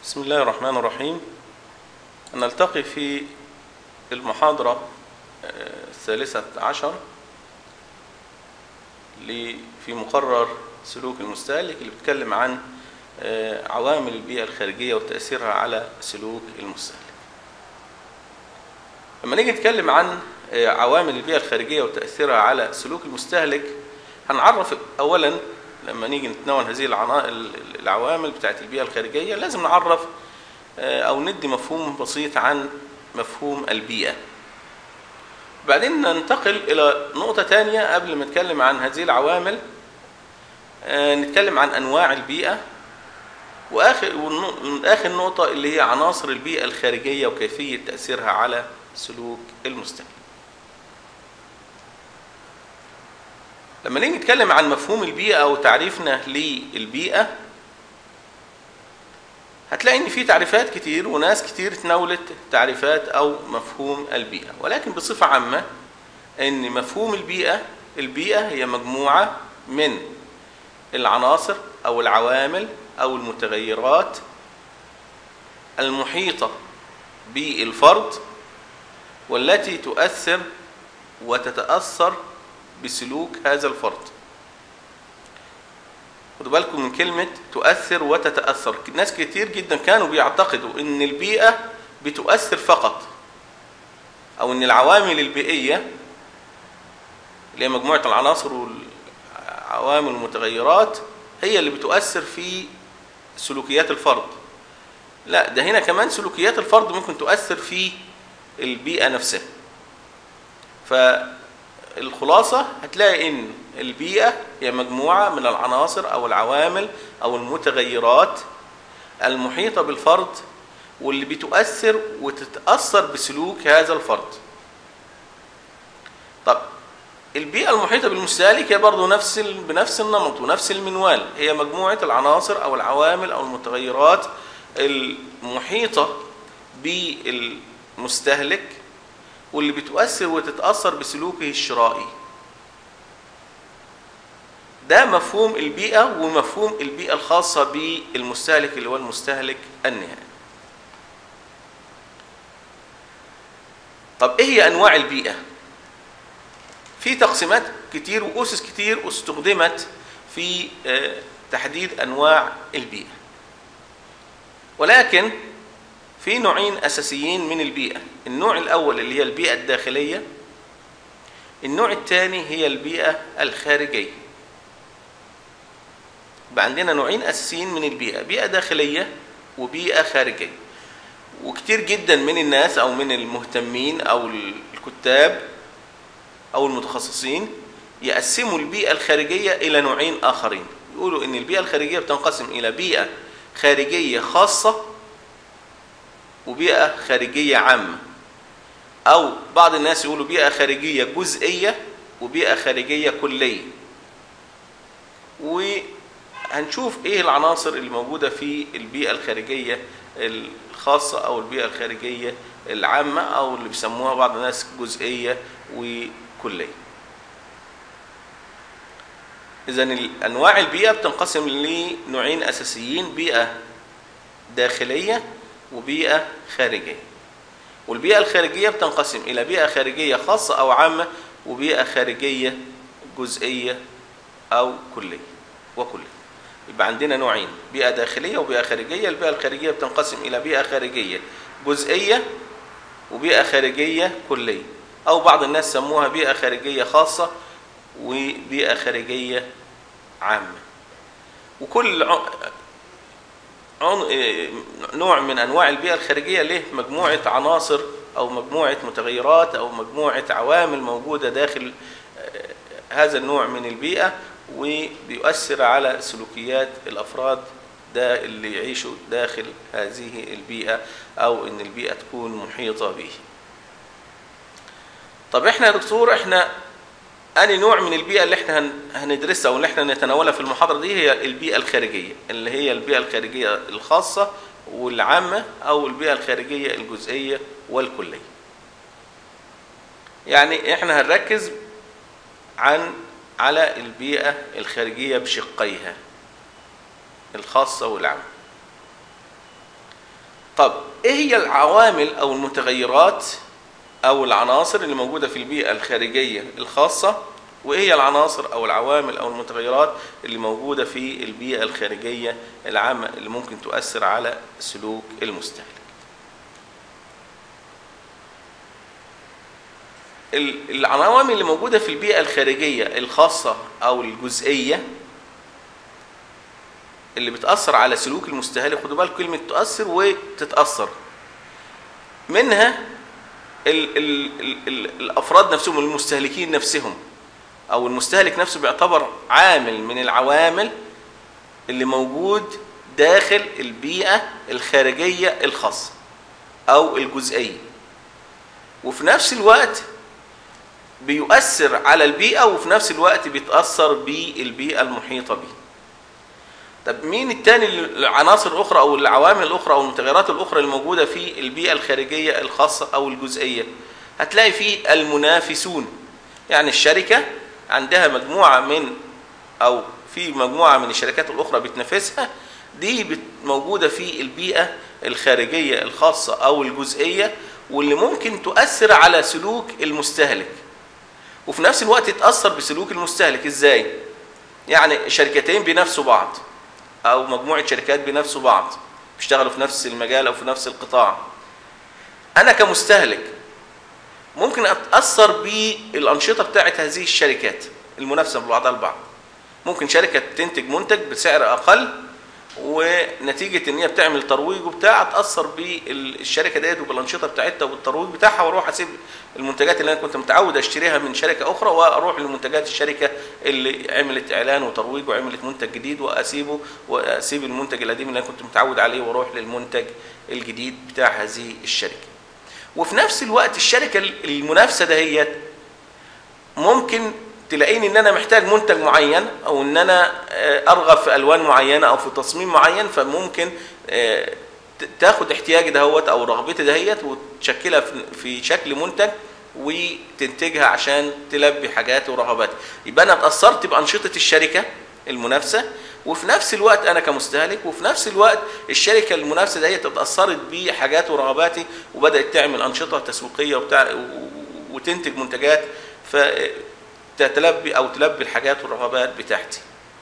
بسم الله الرحمن الرحيم نلتقي في المحاضرة آه، الثالثة عشر ل- في مقرر سلوك المستهلك اللي بيتكلم عن آه، عوامل البيئة الخارجية وتأثيرها على سلوك المستهلك لما نيجي نتكلم عن آه، عوامل البيئة الخارجية وتأثيرها على سلوك المستهلك هنعرف أولا لما نيجي نتناول هذه العنا- ال- العوامل بتاعت البيئة الخارجية لازم نعرف آه، أو ندي مفهوم بسيط عن مفهوم البيئة بعدين ننتقل إلى نقطة تانية قبل ما نتكلم عن هذه العوامل آه، نتكلم عن أنواع البيئة وآخر والنق- آخر نقطة اللي هي عناصر البيئة الخارجية وكيفية تأثيرها على سلوك المستهلك لما نيجي نتكلم عن مفهوم البيئة أو تعريفنا للبيئة هتلاقي إن في تعريفات كتير وناس كتير تناولت تعريفات أو مفهوم البيئة ولكن بصفة عامة إن مفهوم البيئة البيئة هي مجموعة من العناصر أو العوامل أو المتغيرات المحيطة بالفرد والتي تؤثر وتتأثر بسلوك هذا الفرد خدوا بالكم من كلمة تؤثر وتتأثر ناس كتير جدا كانوا بيعتقدوا ان البيئة بتؤثر فقط او ان العوامل البيئية اللي هي مجموعة العناصر والعوامل والمتغيرات هي اللي بتؤثر في سلوكيات الفرد لا ده هنا كمان سلوكيات الفرد ممكن تؤثر في البيئة نفسها فالخلاصة هتلاقي ان البيئة هي مجموعة من العناصر او العوامل او المتغيرات المحيطة بالفرد واللي بتؤثر وتتأثر بسلوك هذا الفرد طب البيئة المحيطة بالمستهلك هي برضه نفس ال... بنفس النمط ونفس المنوال هي مجموعة العناصر أو العوامل أو المتغيرات المحيطة بالمستهلك واللي بتؤثر وتتأثر بسلوكه الشرائي ده مفهوم البيئة ومفهوم البيئة الخاصة بالمستهلك اللي هو المستهلك النهائي طب ايه هي انواع البيئة في تقسيمات كتير واسس كتير استخدمت في آه، تحديد انواع البيئة ولكن في نوعين اساسيين من البيئة النوع الاول اللي هي البيئة الداخلية النوع الثاني هي البيئة الخارجية يبقى عندنا نوعين اساسيين من البيئة بيئة داخلية وبيئة خارجية وكتير جدا من الناس او من المهتمين او الكتاب او المتخصصين يقسموا البيئة الخارجية الى نوعين اخرين يقولوا ان البيئة الخارجية بتنقسم الى بيئة خارجية خاصة وبيئة خارجية عامة او بعض الناس يقولوا بيئة خارجية جزئية وبيئة خارجية كلية وهنشوف ايه العناصر اللي موجودة في البيئة الخارجية الخاصة او البيئة الخارجية العامة او اللي بيسموها بعض الناس جزئية وكلية اذا انواع البيئة بتنقسم لنوعين اساسيين بيئة داخلية وبيئة خارجية والبيئة الخارجية بتنقسم إلى بيئة خارجية خاصة أو عامة وبيئة خارجية جزئية أو كلية وكلية يبقى عندنا نوعين بيئة داخلية وبيئة خارجية البيئة الخارجية بتنقسم إلى بيئة خارجية جزئية وبيئة خارجية كلية أو بعض الناس سموها بيئة خارجية خاصة وبيئة خارجية عامة وكل ع- عن- إيه، نوع من انواع البيئه الخارجيه له مجموعه عناصر او مجموعه متغيرات او مجموعه عوامل موجوده داخل آه، هذا النوع من البيئه وبيؤثر على سلوكيات الافراد ده اللي يعيشوا داخل هذه البيئه او ان البيئه تكون محيطه به. طب احنا يا دكتور احنا أنهي نوع من البيئة اللي احنا هن- هندرسها واللي احنا نتناولها في المحاضرة دي هي البيئة الخارجية اللي هي البيئة الخارجية الخاصة والعامة أو البيئة الخارجية الجزئية والكلية. يعني احنا هنركز عن على البيئة الخارجية بشقيها الخاصة والعامة. طب ايه هي العوامل او المتغيرات او العناصر اللي موجوده في البيئه الخارجيه الخاصه وايه هي العناصر او العوامل او المتغيرات اللي موجوده في البيئه الخارجيه العامه اللي ممكن تؤثر على سلوك المستهلك ال- العوامل اللي موجوده في البيئه الخارجيه الخاصه او الجزئيه اللي بتاثر على سلوك المستهلك خدوا بالكم كلمه تؤثر وتتاثر منها ال ال ال ال الافراد نفسهم المستهلكين نفسهم او المستهلك نفسه بيعتبر عامل من العوامل اللي موجود داخل البيئه الخارجيه الخاصه او الجزئيه وفي نفس الوقت بيؤثر على البيئه وفي نفس الوقت بيتاثر بالبيئه المحيطه به طب مين التاني العناصر الاخرى او العوامل الاخرى او المتغيرات الاخرى الموجوده في البيئه الخارجيه الخاصه او الجزئيه هتلاقي فيه المنافسون يعني الشركه عندها مجموعه من او في مجموعه من الشركات الاخرى بتنافسها دي بت- موجوده في البيئه الخارجيه الخاصه او الجزئيه واللي ممكن تؤثر على سلوك المستهلك وفي نفس الوقت تاثر بسلوك المستهلك ازاي يعني شركتين بينافسوا بعض او مجموعه شركات بينافسوا بعض بيشتغلوا في نفس المجال او في نفس القطاع انا كمستهلك ممكن اتاثر بالانشطه بتاعه هذه الشركات المنافسه ببعضها البعض ممكن شركه تنتج منتج بسعر اقل ونتيجه ان هي بتعمل ترويج وبتاع اتاثر بالشركه ديت وبالانشطه بتاعتها وبالترويج بتاعها واروح اسيب المنتجات اللي انا كنت متعود اشتريها من شركه اخرى واروح لمنتجات الشركه اللي عملت اعلان وترويج وعملت منتج جديد واسيبه واسيب المنتج القديم اللي انا كنت متعود عليه واروح للمنتج الجديد بتاع هذه الشركه. وفي نفس الوقت الشركه المنافسه دهيت ممكن تلاقيني ان انا محتاج منتج معين او ان انا آه، ارغب في الوان معينه او في تصميم معين فممكن آه، ت- تاخد احتياجي دهوت او رغبتي دهيت وتشكلها في- في شكل منتج وتنتجها عشان تلبي حاجاتي ورغباتي يبقى انا اتاثرت بانشطه الشركه المنافسه وفي نفس الوقت انا كمستهلك وفي نفس الوقت الشركه المنافسه ديت اتاثرت بحاجاتي ورغباتي وبدات تعمل انشطه تسويقيه وبتاع و- و- وتنتج منتجات فتلبي او تلبي الحاجات والرغبات بتاعتي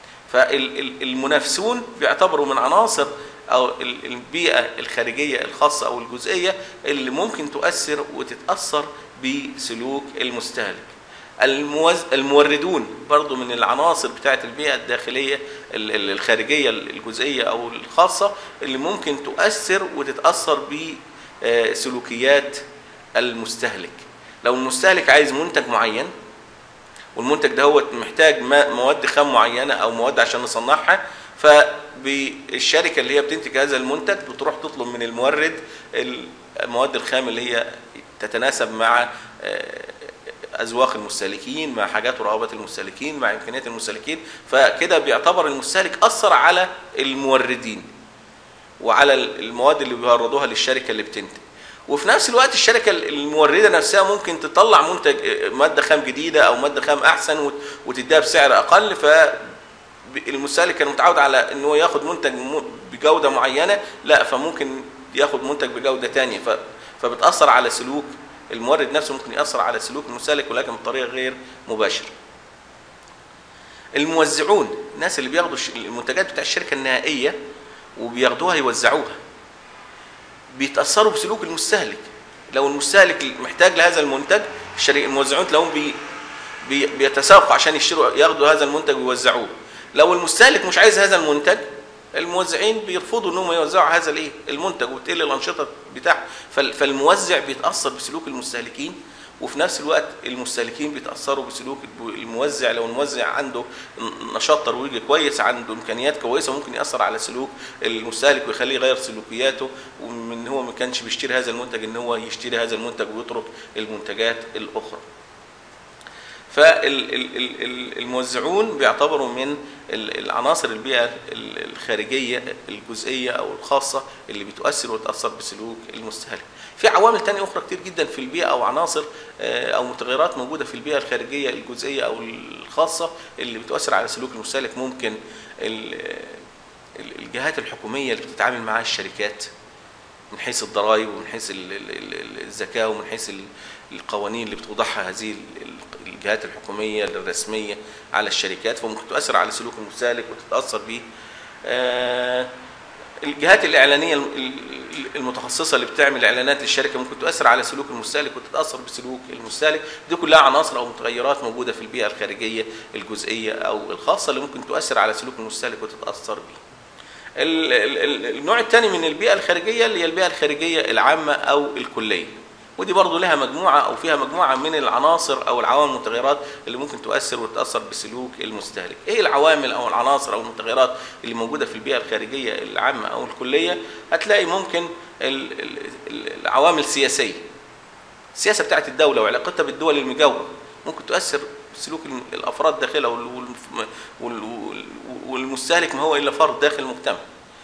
فالمنافسون بيعتبروا من عناصر او ال- البيئه الخارجيه الخاصه او الجزئيه اللي ممكن تؤثر وتتاثر بسلوك المستهلك الموز... الموردون برضو من العناصر بتاعه البيئه الداخليه ال- ال- الخارجيه الجزئيه او الخاصه اللي ممكن تؤثر وتتاثر بسلوكيات المستهلك لو المستهلك عايز منتج معين والمنتج ده هو محتاج ما- مواد خام معينه او مواد عشان نصنعها فالشركه اللي هي بتنتج هذا المنتج بتروح تطلب من المورد المواد الخام اللي هي تتناسب مع آه، اذواق المستهلكين مع حاجات ورغبات المستهلكين مع امكانيات المستهلكين فكده بيعتبر المستهلك اثر على الموردين وعلى المواد اللي بيوردوها للشركه اللي بتنتج وفي نفس الوقت الشركه المورده نفسها ممكن تطلع منتج ماده خام جديده او ماده خام احسن وت- وتديها بسعر اقل ف المستهلك كان متعود على ان هو ياخد منتج م- بجوده معينه لا فممكن ياخد منتج بجوده تانية ف فبتاثر على سلوك المورد نفسه ممكن ياثر على سلوك المستهلك ولكن بطريقه غير مباشره الموزعون الناس اللي بياخدوا الش- المنتجات بتاع الشركه النهائيه وبياخدوها يوزعوها بيتاثروا بسلوك المستهلك لو المستهلك محتاج لهذا المنتج الشركة الموزعون تلاقوهم بي بي بيتسابقوا عشان يشتروا ياخدوا هذا المنتج ويوزعوه لو المستهلك مش عايز هذا المنتج الموزعين بيرفضوا انهم يوزعوا هذا الايه المنتج وبتقل الانشطه بتاعه فال- فالموزع بيتاثر بسلوك المستهلكين وفي نفس الوقت المستهلكين بيتاثروا بسلوك الموزع لو الموزع عنده نشاط ترويجي كويس عنده امكانيات كويسه ممكن ياثر على سلوك المستهلك ويخليه يغير سلوكياته ومن هو ما كانش بيشتري هذا المنتج ان هو يشتري هذا المنتج ويترك المنتجات الاخرى فالموزعون بيعتبروا من ال- العناصر البيئة ال- الخارجية الجزئية أو الخاصة اللي بتؤثر وتأثر بسلوك المستهلك. في عوامل تانية أخرى كتير جدا في البيئة أو عناصر آه، أو متغيرات موجودة في البيئة الخارجية الجزئية أو الخاصة اللي بتؤثر على سلوك المستهلك ممكن ال- ال- الجهات الحكومية اللي بتتعامل معها الشركات من حيث الضرائب ومن حيث ال- ال- ال- الزكاة ومن حيث ال- القوانين اللي بتوضعها هذه ال- ال- الجهات الحكومية الرسمية على الشركات فممكن تؤثر على سلوك المستهلك وتتأثر به آه، الجهات الإعلانية الم- ال- المتخصصة اللي بتعمل إعلانات للشركة ممكن تؤثر على سلوك المستهلك وتتأثر بسلوك المستهلك دي كلها عناصر أو متغيرات موجودة في البيئة الخارجية الجزئية أو الخاصة اللي ممكن تؤثر على سلوك المستهلك وتتأثر به ال- ال- ال- النوع الثاني من البيئة الخارجية اللي هي البيئة الخارجية العامة أو الكلية ودي برضو لها مجموعة أو فيها مجموعة من العناصر أو العوامل والمتغيرات اللي ممكن تؤثر وتتأثر بسلوك المستهلك إيه العوامل أو العناصر أو المتغيرات اللي موجودة في البيئة الخارجية العامة أو الكلية هتلاقي ممكن ال- ال- ال- العوامل السياسية السياسة بتاعت الدولة وعلاقتها بالدول المجاورة ممكن تؤثر سلوك الم- الأفراد داخلها وال- وال- وال- وال- والمستهلك ما هو إلا فرد داخل المجتمع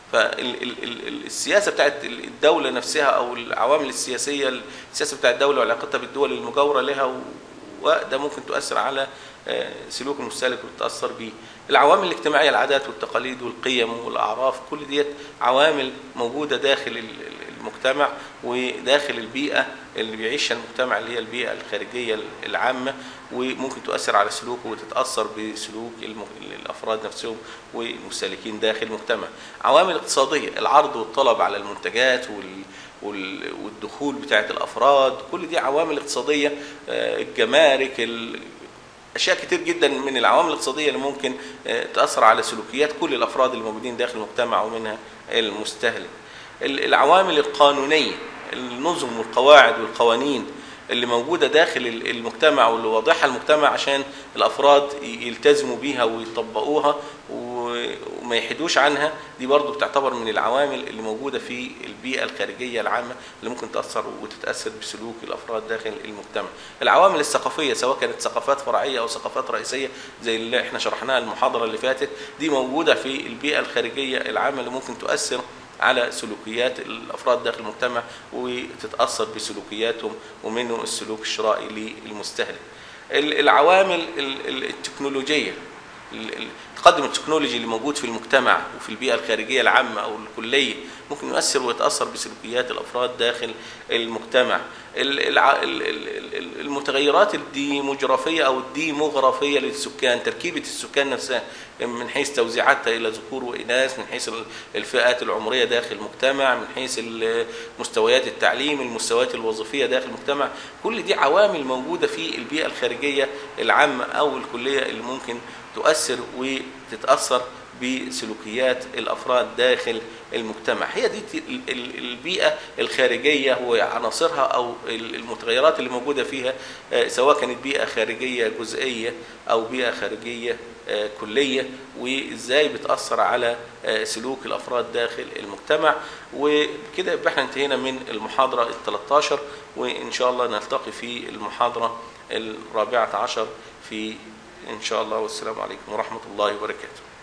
فالسياسه بتاعت الدوله نفسها او العوامل السياسيه السياسه بتاعت الدوله وعلاقتها بالدول المجاوره لها و- وده ممكن تؤثر على آه، سلوك المستهلك وتتاثر به العوامل الاجتماعيه العادات والتقاليد والقيم والاعراف كل ديت عوامل موجوده داخل ال- ال- المجتمع وداخل البيئه اللي بيعيشها المجتمع اللي هي البيئه الخارجيه العامه وممكن تؤثر على سلوكه وتتاثر بسلوك الم- الافراد نفسهم والمستهلكين داخل المجتمع عوامل اقتصاديه العرض والطلب على المنتجات وال وال- والدخول بتاعت الافراد كل دي عوامل اقتصاديه آه، الجمارك ال- اشياء كتير جدا من العوامل الاقتصاديه اللي ممكن آه، تاثر على سلوكيات كل الافراد الموجودين داخل المجتمع ومنها المستهلك ال- العوامل القانونيه النظم والقواعد والقوانين اللي موجوده داخل ال- المجتمع واللي واضحها المجتمع عشان الافراد ي- يلتزموا بيها ويطبقوها و- وما يحيدوش عنها دي برضو بتعتبر من العوامل اللي موجوده في البيئه الخارجيه العامه اللي ممكن تاثر وتتاثر بسلوك الافراد داخل المجتمع العوامل الثقافيه سواء كانت ثقافات فرعيه او ثقافات رئيسيه زي اللي احنا شرحناها المحاضره اللي فاتت دي موجوده في البيئه الخارجيه العامه اللي ممكن تؤثر على سلوكيات الافراد داخل المجتمع وتتاثر بسلوكياتهم ومنه السلوك الشرائي للمستهلك ال- العوامل ال- ال- التكنولوجيه ال- ال- التقدم التكنولوجي اللي موجود في المجتمع وفي البيئه الخارجيه العامه او الكليه ممكن يؤثر ويتاثر بسلوكيات الافراد داخل المجتمع ال- الع- ال- ال- ال- المتغيرات الديموغرافيه او الديموغرافيه للسكان تركيبه السكان نفسها من حيث توزيعاتها الى ذكور واناث من حيث ال- الفئات العمريه داخل المجتمع من حيث ال- مستويات التعليم المستويات الوظيفيه داخل المجتمع كل دي عوامل موجوده في البيئه الخارجيه العامه او الكليه اللي ممكن تؤثر وتتاثر بسلوكيات الافراد داخل المجتمع هي دي ال- ال- البيئه الخارجيه وعناصرها او ال- المتغيرات اللي موجوده فيها آه، سواء كانت بيئه خارجيه جزئيه او بيئه خارجيه آه، كليه وازاي بتاثر على آه، سلوك الافراد داخل المجتمع وكده يبقى احنا انتهينا من المحاضره ال 13 وان شاء الله نلتقي في المحاضره الرابعه عشر في ان شاء الله والسلام عليكم ورحمه الله وبركاته